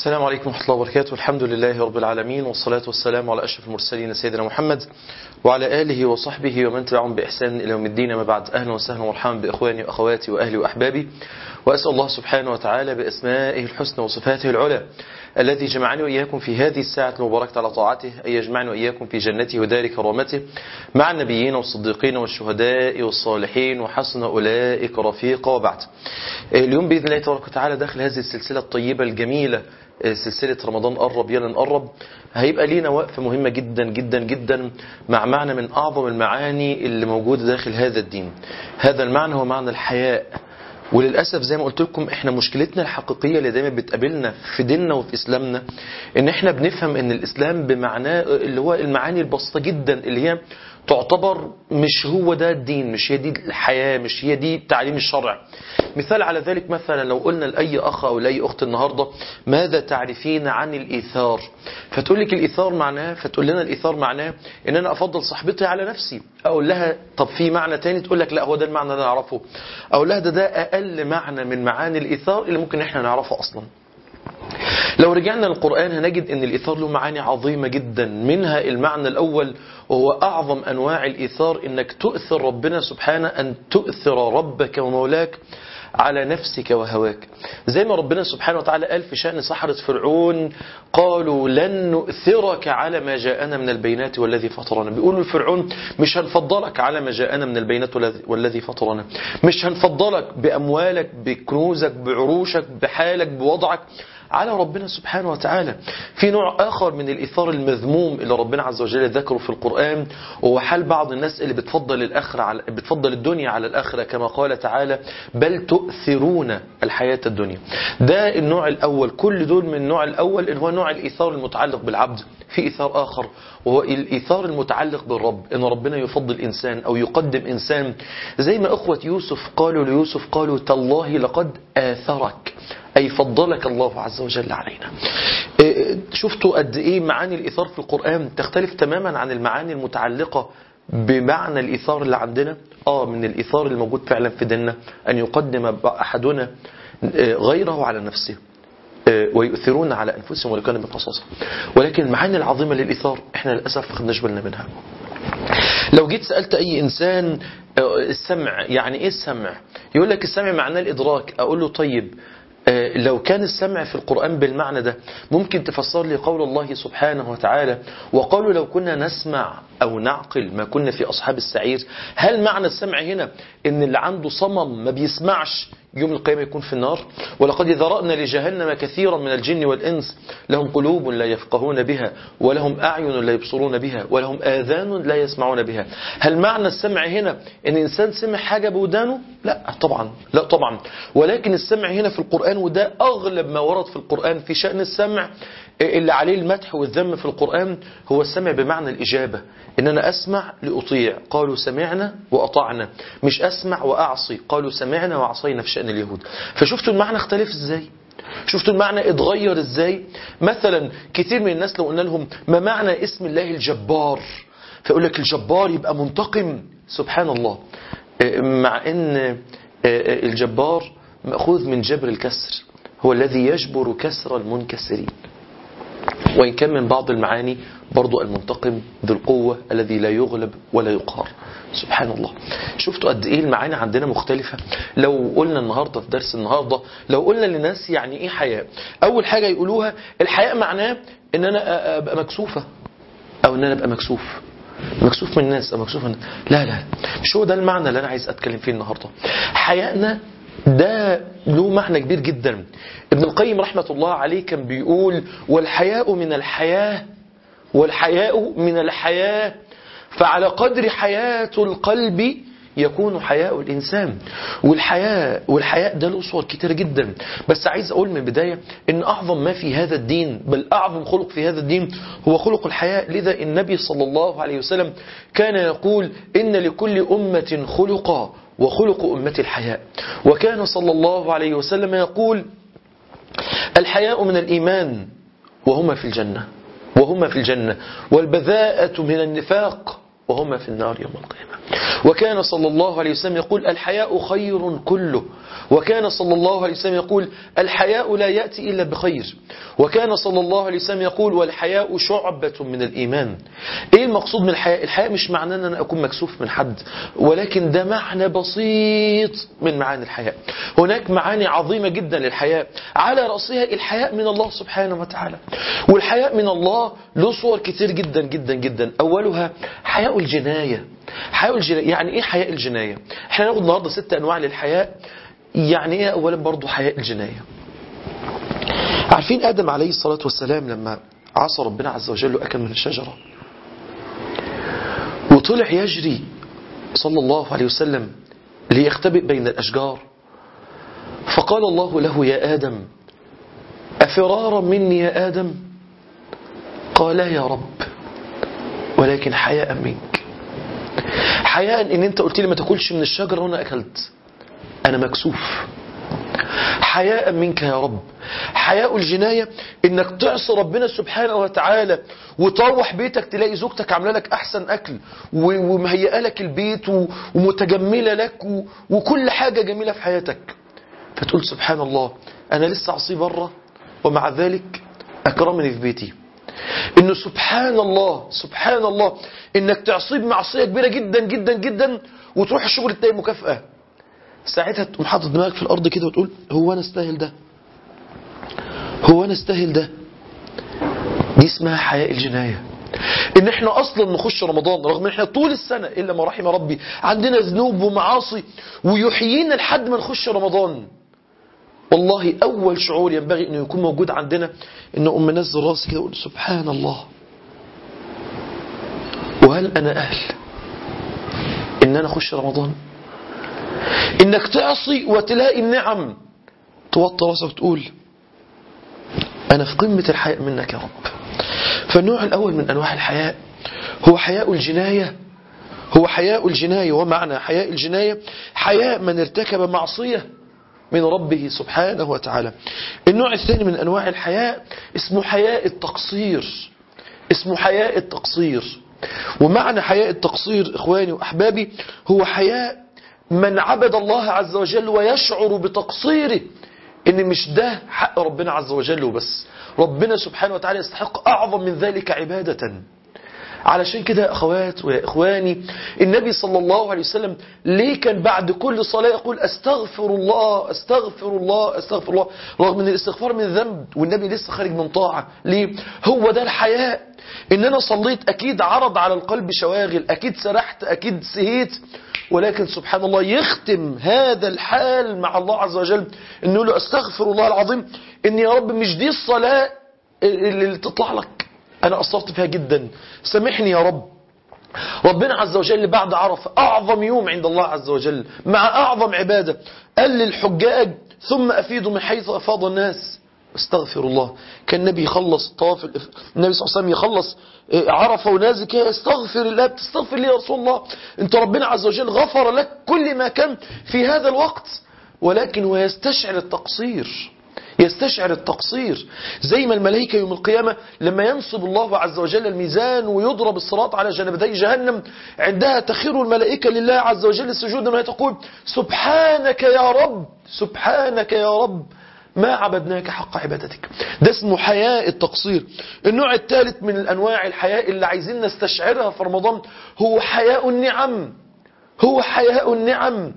السلام عليكم ورحمة الله وبركاته الحمد لله رب العالمين والصلاة والسلام على أشرف المرسلين سيدنا محمد وعلى آله وصحبه ومن تبعهم بإحسان إلى يوم الدين ما بعد أهلا وسهلا ومرحبا بإخواني وأخواتي وأهلي وأحبابي وأسأل الله سبحانه وتعالى بأسمائه الحسنى وصفاته العلى الذي جمعني وإياكم في هذه الساعة المباركة على طاعته أن يجمعني وإياكم في جنته ودار كرامته مع النبيين والصديقين والشهداء والصالحين وحسن أولئك رفيقا وبعد اليوم بإذن الله تبارك وتعالى داخل هذه السلسلة الطيبة الجميلة سلسلة رمضان قرب يلا نقرب هيبقى لينا وقفة مهمة جدا جدا جدا مع معنى من أعظم المعاني اللي موجودة داخل هذا الدين هذا المعنى هو معنى الحياء وللأسف زي ما قلت لكم احنا مشكلتنا الحقيقية اللي دايما بتقابلنا في ديننا وفي إسلامنا ان احنا بنفهم ان الإسلام بمعناه اللي هو المعاني البسيطة جدا اللي هي تعتبر مش هو ده الدين مش هي دي الحياة مش هي دي تعليم الشرع مثال على ذلك مثلا لو قلنا لأي أخ أو لأي أخت النهاردة ماذا تعرفين عن الإيثار فتقول لك الإيثار معناه فتقول لنا الإيثار معناه إن أنا أفضل صاحبتي على نفسي أقول لها طب في معنى تاني تقول لك لا هو ده المعنى اللي نعرفه أقول لها ده ده أقل معنى من معاني الإيثار اللي ممكن إحنا نعرفه أصلا لو رجعنا للقرآن هنجد أن الإيثار له معاني عظيمة جدا منها المعنى الأول وهو أعظم أنواع الإيثار أنك تؤثر ربنا سبحانه أن تؤثر ربك ومولاك على نفسك وهواك زي ما ربنا سبحانه وتعالى قال في شأن سحرة فرعون قالوا لن نؤثرك على ما جاءنا من البينات والذي فطرنا بيقولوا لفرعون مش هنفضلك على ما جاءنا من البينات والذي فطرنا مش هنفضلك بأموالك بكنوزك بعروشك بحالك بوضعك على ربنا سبحانه وتعالى في نوع آخر من الإثار المذموم اللي ربنا عز وجل ذكره في القرآن وهو حال بعض الناس اللي بتفضل الآخرة على بتفضل الدنيا على الآخرة كما قال تعالى بل تؤثرون الحياة الدنيا ده النوع الأول كل دول من النوع الأول اللي هو نوع الإثار المتعلق بالعبد في إثار آخر وهو الإثار المتعلق بالرب إن ربنا يفضل إنسان أو يقدم إنسان زي ما أخوة يوسف قالوا ليوسف قالوا تالله لقد آثرك أي فضلك الله عز وجل علينا شفتوا قد إيه معاني الإثار في القرآن تختلف تماما عن المعاني المتعلقة بمعنى الإثار اللي عندنا آه من الإثار الموجود فعلا في ديننا أن يقدم أحدنا غيره على نفسه ويؤثرون على أنفسهم ولو كان بقصاصة ولكن المعاني العظيمة للإثار إحنا للأسف خدناش بالنا منها لو جيت سألت أي إنسان السمع يعني إيه السمع يقول لك السمع معناه الإدراك أقول له طيب لو كان السمع في القرآن بالمعنى ده ممكن تفسر لي قول الله سبحانه وتعالى وقالوا لو كنا نسمع أو نعقل ما كنا في أصحاب السعير هل معنى السمع هنا ان اللي عنده صمم ما بيسمعش يوم القيامة يكون في النار ولقد ذرأنا لجهنم كثيرا من الجن والإنس لهم قلوب لا يفقهون بها ولهم أعين لا يبصرون بها ولهم آذان لا يسمعون بها هل معنى السمع هنا ان إنسان سمع حاجة بودانه لا طبعا لا طبعا ولكن السمع هنا في القرآن وده أغلب ما ورد في القرآن في شأن السمع اللي عليه المدح والذم في القرآن هو السمع بمعنى الإجابة إن أنا أسمع لأطيع قالوا سمعنا وأطعنا مش أسمع وأعصي قالوا سمعنا وعصينا في شأن اليهود فشفتوا المعنى اختلف إزاي شفتوا المعنى اتغير إزاي مثلا كثير من الناس لو قلنا لهم ما معنى اسم الله الجبار فيقول لك الجبار يبقى منتقم سبحان الله مع أن الجبار مأخوذ من جبر الكسر هو الذي يجبر كسر المنكسرين وإن كان من بعض المعاني برضو المنتقم ذو القوة الذي لا يغلب ولا يقهر سبحان الله شفتوا قد ايه المعاني عندنا مختلفة لو قلنا النهاردة في درس النهاردة لو قلنا للناس يعني ايه حياء اول حاجة يقولوها الحياء معناه ان انا ابقى مكسوفة او ان انا ابقى مكسوف مكسوف من الناس او مكسوف من لا لا مش هو ده المعنى اللي انا عايز اتكلم فيه النهاردة حيائنا ده له معنى كبير جدا ابن القيم رحمة الله عليه كان بيقول والحياء من الحياة والحياء من الحياة فعلى قدر حياة القلب يكون حياء الإنسان والحياء والحياء ده له صور كتير جدا بس عايز أقول من البداية إن أعظم ما في هذا الدين بل أعظم خلق في هذا الدين هو خلق الحياء لذا النبي صلى الله عليه وسلم كان يقول إن لكل أمة خلقا وخلق أمة الحياء وكان صلى الله عليه وسلم يقول الحياء من الإيمان وهما في الجنة وهما في الجنة والبذاءة من النفاق وهما في النار يوم القيامة وكان صلى الله عليه وسلم يقول الحياء خير كله وكان صلى الله عليه وسلم يقول الحياء لا يأتي إلا بخير وكان صلى الله عليه وسلم يقول والحياء شعبة من الإيمان إيه المقصود من الحياء الحياء مش معناه أن أنا أكون مكسوف من حد ولكن ده معنى بسيط من معاني الحياء هناك معاني عظيمة جدا للحياء على رأسها الحياء من الله سبحانه وتعالى والحياء من الله له صور كتير جدا جدا جدا أولها حياء الجناية حياء الجناية يعني إيه حياء الجناية احنا ناخد النهاردة ست أنواع للحياء يعني إيه أولا برضو حياء الجناية عارفين آدم عليه الصلاة والسلام لما عصى ربنا عز وجل وأكل من الشجرة وطلع يجري صلى الله عليه وسلم ليختبئ بين الأشجار فقال الله له يا آدم أفرارا مني يا آدم قال لا يا رب ولكن حياء منك حياء ان انت قلت لي ما تاكلش من الشجرة وانا اكلت انا مكسوف حياء منك يا رب حياء الجناية انك تعصي ربنا سبحانه وتعالى وتروح بيتك تلاقي زوجتك عامله لك احسن اكل ومهيئه لك البيت ومتجمله لك وكل حاجه جميله في حياتك فتقول سبحان الله انا لسه عصي بره ومع ذلك اكرمني في بيتي انه سبحان الله سبحان الله انك تعصي بمعصيه كبيره جدا جدا جدا وتروح الشغل تلاقي مكافاه ساعتها تقوم حاطط دماغك في الارض كده وتقول هو انا استاهل ده هو انا استاهل ده دي اسمها حياء الجنايه ان احنا اصلا نخش رمضان رغم ان احنا طول السنه الا ما رحم ربي عندنا ذنوب ومعاصي ويحيينا لحد ما نخش رمضان والله اول شعور ينبغي انه يكون موجود عندنا ان ام نزل راسي كده اقول سبحان الله وهل انا اهل ان انا اخش رمضان انك تعصي وتلاقي النعم توطي راسك وتقول انا في قمه الحياء منك يا رب فالنوع الاول من انواع الحياء هو حياء الجنايه هو حياء الجنايه ومعنى حياء الجنايه حياء من ارتكب معصيه من ربه سبحانه وتعالى النوع الثاني من أنواع الحياء اسمه حياء التقصير اسمه حياء التقصير ومعنى حياء التقصير إخواني وأحبابي هو حياء من عبد الله عز وجل ويشعر بتقصيره ان مش ده حق ربنا عز وجل وبس ربنا سبحانه وتعالى يستحق أعظم من ذلك عبادة علشان كده يا أخوات ويا إخواني النبي صلى الله عليه وسلم ليه كان بعد كل صلاة يقول أستغفر الله أستغفر الله أستغفر الله رغم أن الاستغفار من ذنب والنبي لسه خارج من طاعة ليه هو ده الحياء إن أنا صليت أكيد عرض على القلب شواغل أكيد سرحت أكيد سهيت ولكن سبحان الله يختم هذا الحال مع الله عز وجل انه له استغفر الله العظيم ان يا رب مش دي الصلاة اللي تطلع لك انا قصرت فيها جدا سامحني يا رب ربنا عز وجل بعد عرف اعظم يوم عند الله عز وجل مع اعظم عبادة قال للحجاج ثم افيدوا من حيث افاض الناس استغفر الله كان النبي يخلص طواف النبي صلى الله عليه وسلم يخلص عرفه ونازل كده استغفر الله بتستغفر لي يا رسول الله انت ربنا عز وجل غفر لك كل ما كان في هذا الوقت ولكن ويستشعر التقصير يستشعر التقصير زي ما الملائكة يوم القيامة لما ينصب الله عز وجل الميزان ويضرب الصراط على جنبتي جهنم عندها تخير الملائكة لله عز وجل سجودا وهي تقول سبحانك يا رب سبحانك يا رب ما عبدناك حق عبادتك ده اسمه حياء التقصير النوع الثالث من الأنواع الحياء اللي عايزين نستشعرها في رمضان هو حياء النعم هو حياء النعم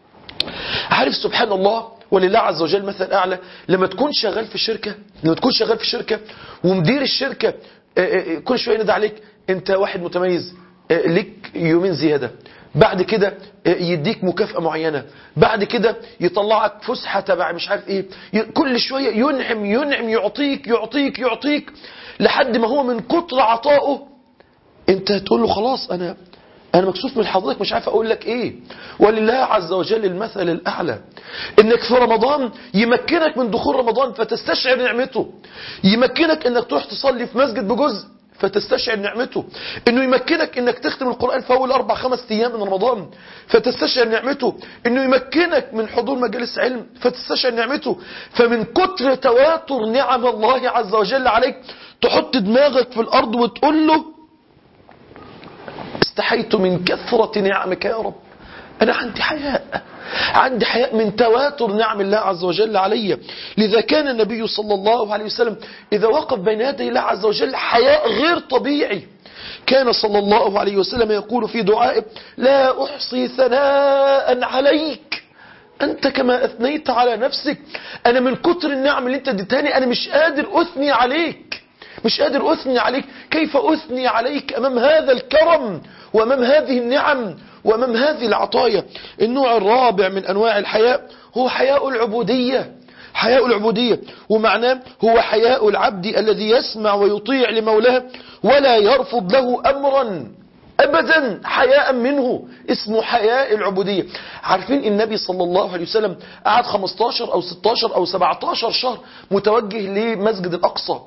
عارف سبحان الله ولله عز وجل مثل أعلى لما تكون شغال في شركة لما تكون شغال في شركة ومدير الشركة كل شوية ينادى عليك انت واحد متميز ليك يومين زيادة بعد كده يديك مكافأة معينة بعد كده يطلعك فسحة تبع مش عارف ايه كل شوية ينعم ينعم يعطيك يعطيك يعطيك لحد ما هو من كتر عطائه انت تقول له خلاص انا انا مكسوف من حضرتك مش عارف اقول لك ايه ولله عز وجل المثل الاعلى انك في رمضان يمكنك من دخول رمضان فتستشعر نعمته يمكنك انك تروح تصلي في مسجد بجزء فتستشعر نعمته انه يمكنك انك تختم القرآن في اول اربع خمس ايام من رمضان فتستشعر نعمته انه يمكنك من حضور مجالس علم فتستشعر نعمته فمن كتر تواتر نعم الله عز وجل عليك تحط دماغك في الارض وتقول له استحيت من كثرة نعمك يا رب أنا عندي حياء عندي حياء من تواتر نعم الله عز وجل علي لذا كان النبي صلى الله عليه وسلم إذا وقف بين يدي الله عز وجل حياء غير طبيعي كان صلى الله عليه وسلم يقول في دعائه لا أحصي ثناء عليك أنت كما أثنيت على نفسك أنا من كتر النعم اللي أنت اديتهاني أنا مش قادر أثني عليك مش قادر أثني عليك كيف أثني عليك أمام هذا الكرم وأمام هذه النعم وأمام هذه العطايا النوع الرابع من أنواع الحياء هو حياء العبودية حياء العبودية ومعناه هو حياء العبد الذي يسمع ويطيع لمولاه ولا يرفض له أمرا أبدا حياء منه اسمه حياء العبودية عارفين النبي صلى الله عليه وسلم قعد 15 أو 16 أو 17 شهر متوجه لمسجد الأقصى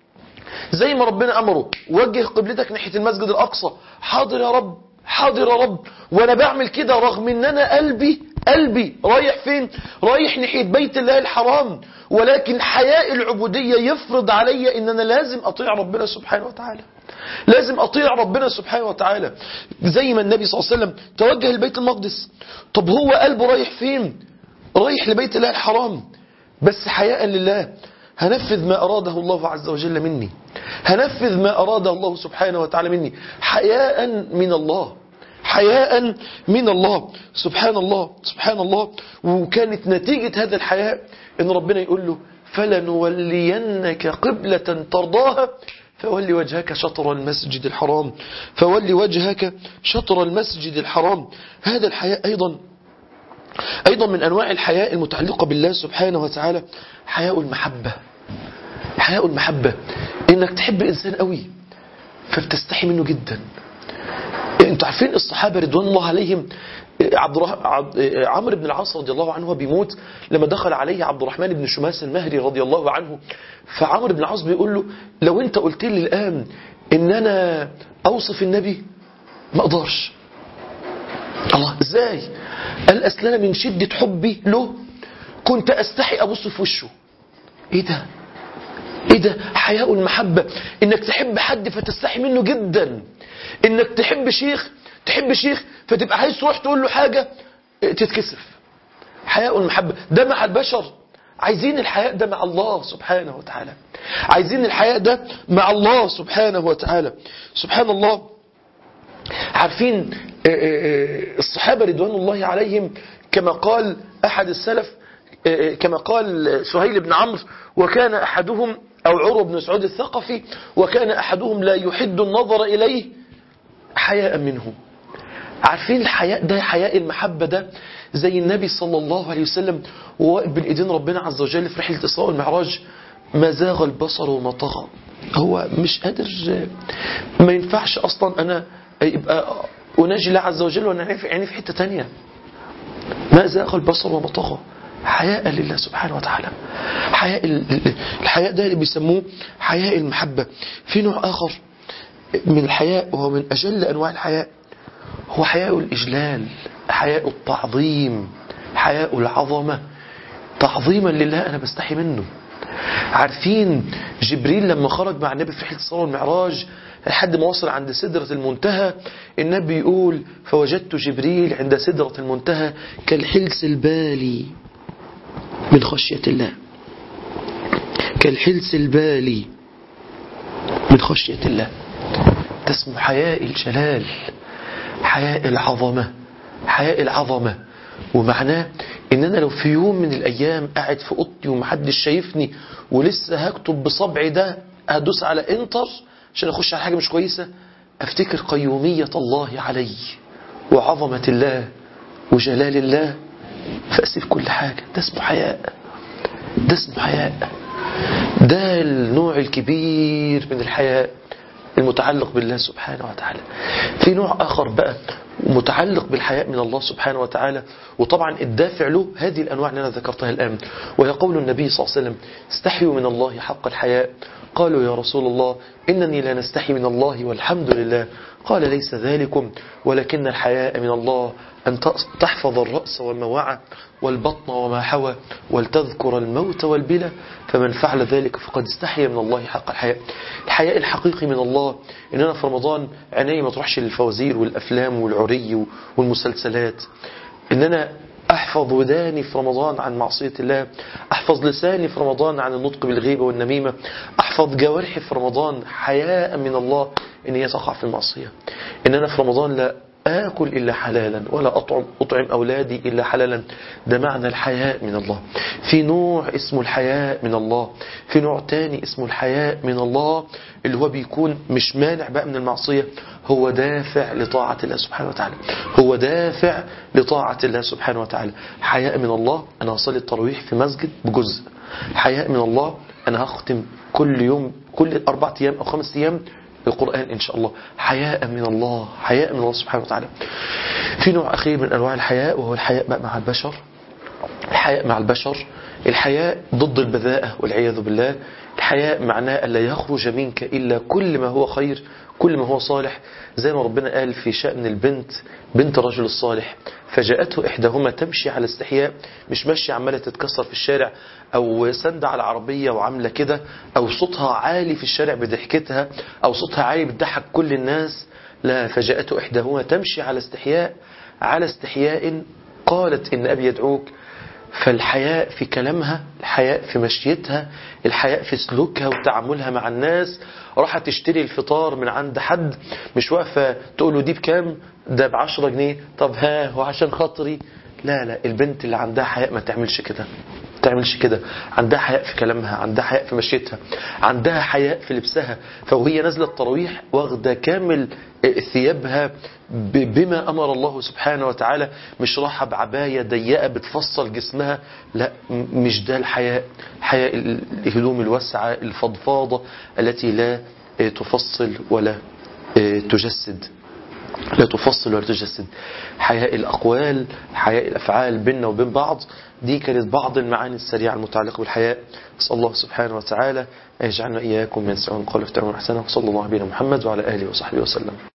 زي ما ربنا أمره وجه قبلتك ناحية المسجد الأقصى حاضر يا رب حاضر يا رب وانا بعمل كده رغم ان انا قلبي قلبي رايح فين رايح ناحية بيت الله الحرام ولكن حياء العبودية يفرض علي ان انا لازم اطيع ربنا سبحانه وتعالى لازم اطيع ربنا سبحانه وتعالى زي ما النبي صلى الله عليه وسلم توجه لبيت المقدس طب هو قلبه رايح فين رايح لبيت الله الحرام بس حياء لله هنفذ ما أراده الله عز وجل مني هنفذ ما أراده الله سبحانه وتعالى مني حياء من الله حياء من الله سبحان الله سبحان الله وكانت نتيجة هذا الحياء ان ربنا يقول له فلنولينك قبلة ترضاها فولي وجهك شطر المسجد الحرام فولي وجهك شطر المسجد الحرام هذا الحياء أيضا أيضا من أنواع الحياء المتعلقة بالله سبحانه وتعالى حياء المحبة حياء المحبة إنك تحب الإنسان قوي فبتستحي منه جدا انتوا عارفين الصحابة رضوان الله عليهم عبد عمرو بن العاص رضي الله عنه بيموت لما دخل عليه عبد الرحمن بن شماس المهري رضي الله عنه فعمرو بن العاص بيقول له لو انت قلت لي الآن ان انا اوصف النبي ما اقدرش الله ازاي قال اصل انا من شدة حبي له كنت استحي ابص في وشه ايه ده ايه ده حياء المحبة انك تحب حد فتستحي منه جدا انك تحب شيخ تحب شيخ فتبقى عايز تروح تقول له حاجة تتكسف حياء المحبة ده مع البشر عايزين الحياء ده مع الله سبحانه وتعالى عايزين الحياء ده مع الله سبحانه وتعالى سبحان الله عارفين الصحابة رضوان الله عليهم كما قال أحد السلف كما قال سهيل بن عمرو وكان أحدهم أو عروة بن سعود الثقفي وكان أحدهم لا يحد النظر إليه حياء منه عارفين الحياء ده حياء المحبة ده زي النبي صلى الله عليه وسلم وواقف بين ايدين ربنا عز وجل في رحلة الإسراء والمعراج ما زاغ البصر وما طغى هو مش قادر ما ينفعش أصلا أنا يبقى أناجي الله عز وجل وأنا عيني في حتة تانية ما زاغ البصر وما طغى حياء لله سبحانه وتعالى حياء الحياء ده اللي بيسموه حياء المحبة في نوع آخر من الحياء وهو من أجل أنواع الحياء هو حياء الإجلال حياء التعظيم حياء العظمة تعظيما لله أنا بستحي منه عارفين جبريل لما خرج مع النبي في رحلة الصلاة والمعراج لحد ما وصل عند سدرة المنتهى النبي يقول فوجدت جبريل عند سدرة المنتهى كالحلس البالي من خشية الله كالحلس البالي من خشية الله ده اسمه حياء الجلال حياء العظمة حياء العظمة ومعناه ان انا لو في يوم من الايام قاعد في اوضتي ومحدش شايفني ولسه هكتب بصبعي ده هدوس على انتر عشان اخش على حاجة مش كويسة افتكر قيومية الله علي وعظمة الله وجلال الله فاسيب كل حاجة ده اسمه حياء ده اسمه حياء ده النوع الكبير من الحياء المتعلق بالله سبحانه وتعالى في نوع آخر بقى متعلق بالحياء من الله سبحانه وتعالى وطبعا الدافع له هذه الأنواع اللي أنا ذكرتها الآن وهي قول النبي صلى الله عليه وسلم استحيوا من الله حق الحياء قالوا يا رسول الله إنني لا نستحي من الله والحمد لله قال ليس ذلكم ولكن الحياء من الله أن تحفظ الرأس وما وعى والبطن وما حوى ولتذكر الموت والبلى فمن فعل ذلك فقد استحيا من الله حق الحياء الحياء الحقيقي من الله إن أنا في رمضان عيني ما تروحش للفوازير والأفلام والعري والمسلسلات إن أنا أحفظ وداني في رمضان عن معصية الله أحفظ لساني في رمضان عن النطق بالغيبة والنميمة أحفظ جوارحي في رمضان حياء من الله إن هي تقع في المعصية إن أنا في رمضان لا آكل إلا حلالا ولا أطعم, أطعم أولادي إلا حلالا ده معنى الحياء من الله في نوع اسمه الحياء من الله في نوع تاني اسمه الحياء من الله اللي هو بيكون مش مانع بقى من المعصية هو دافع لطاعة الله سبحانه وتعالى هو دافع لطاعة الله سبحانه وتعالى حياء من الله أنا هصلي التراويح في مسجد بجزء حياء من الله أنا هختم كل يوم كل أربع أيام أو خمس أيام القرآن إن شاء الله حياء من الله حياء من الله سبحانه وتعالى في نوع أخير من أنواع الحياء وهو الحياء بقى مع البشر الحياء مع البشر الحياء ضد البذاءة والعياذ بالله الحياء معناه ألا يخرج منك إلا كل ما هو خير كل ما هو صالح زي ما ربنا قال في شأن البنت بنت الرجل الصالح فجاءته إحداهما تمشي على استحياء مش ماشية عمالة تتكسر في الشارع أو سند على العربية وعاملة كده أو صوتها عالي في الشارع بضحكتها أو صوتها عالي بتضحك كل الناس لا فجاءته إحداهما تمشي على استحياء على استحياء قالت إن أبي يدعوك فالحياء في كلامها الحياء في مشيتها الحياء في سلوكها وتعاملها مع الناس راحت تشتري الفطار من عند حد مش واقفة تقول له دي بكام ده بعشرة جنيه طب ها وعشان خاطري لا لا البنت اللي عندها حياء ما تعملش كده تعملش كده عندها حياء في كلامها عندها حياء في مشيتها عندها حياء في لبسها فوهي نازله التراويح واخده كامل ثيابها بما امر الله سبحانه وتعالى مش راحه بعبايه ضيقه بتفصل جسمها لا مش ده الحياء حياء الهدوم الواسعه الفضفاضه التي لا تفصل ولا تجسد لا تفصل ولا تجسد حياء الأقوال حياء الأفعال بيننا وبين بعض دي كانت بعض المعاني السريعة المتعلقة بالحياء أسأل الله سبحانه وتعالى أن يجعلنا إياكم من سعون قول افتعون أحسنه وصلى الله على محمد وعلى آله وصحبه وسلم